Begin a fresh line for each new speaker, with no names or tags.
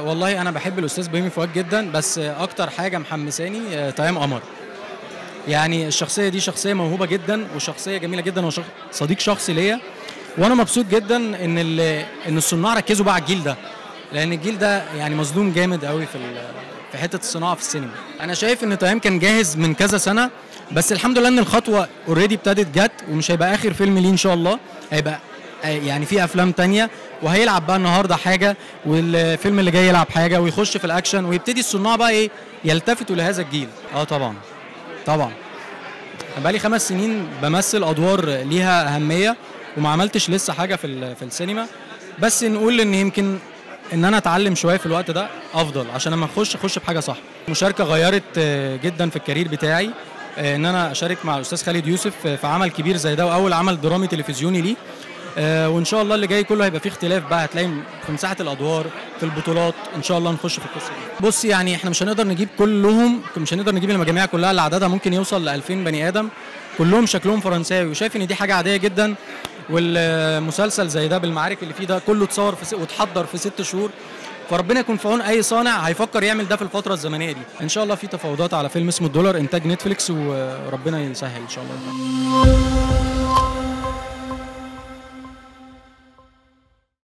والله انا بحب الاستاذ بيومي فؤاد جدا بس اكتر حاجه محمساني آه، تيام قمر يعني الشخصيه دي شخصيه موهوبه جدا وشخصيه جميله جدا وصديق شخصي ليا وانا مبسوط جدا ان ال- ان الصناع ركزوا بقى على الجيل ده لان الجيل ده يعني مظلوم جامد قوي في ال- في حته الصناعه في السينما انا شايف ان تيام كان جاهز من كذا سنه بس الحمد لله ان الخطوه اوريدي ابتدت جت ومش هيبقى اخر فيلم ليه ان شاء الله هيبقى آه، يعني في افلام تانية وهيلعب بقى النهارده حاجه والفيلم اللي جاي يلعب حاجه ويخش في الاكشن ويبتدي الصناع بقى ايه يلتفتوا لهذا الجيل اه طبعا طبعا أنا بقالي خمس سنين بمثل ادوار ليها اهميه وما عملتش لسه حاجه في ال- في السينما بس نقول ان يمكن ان انا اتعلم شويه في الوقت ده افضل عشان لما اخش اخش بحاجه صح المشاركه غيرت آه، جدا في الكارير بتاعي آه، ان انا اشارك مع الاستاذ خالد يوسف آه، في عمل كبير زي ده واول عمل درامي تلفزيوني ليه آه، وان شاء الله اللي جاي كله هيبقى فيه اختلاف بقى هتلاقي في مساحه الادوار في البطولات ان شاء الله نخش في القصه دي بص يعني احنا مش هنقدر نجيب كلهم مش هنقدر نجيب المجاميع كلها اللي عددها ممكن يوصل ل 2000 بني ادم كلهم شكلهم فرنساوي وشايف ان دي حاجه عاديه جدا والمسلسل زي ده بالمعارك اللي فيه ده كله اتصور في س... واتحضر في ست شهور فربنا يكون في عون اي صانع هيفكر يعمل ده في الفتره الزمنيه دي ان شاء الله في تفاوضات على فيلم اسمه الدولار انتاج نتفليكس وربنا يسهل ان شاء الله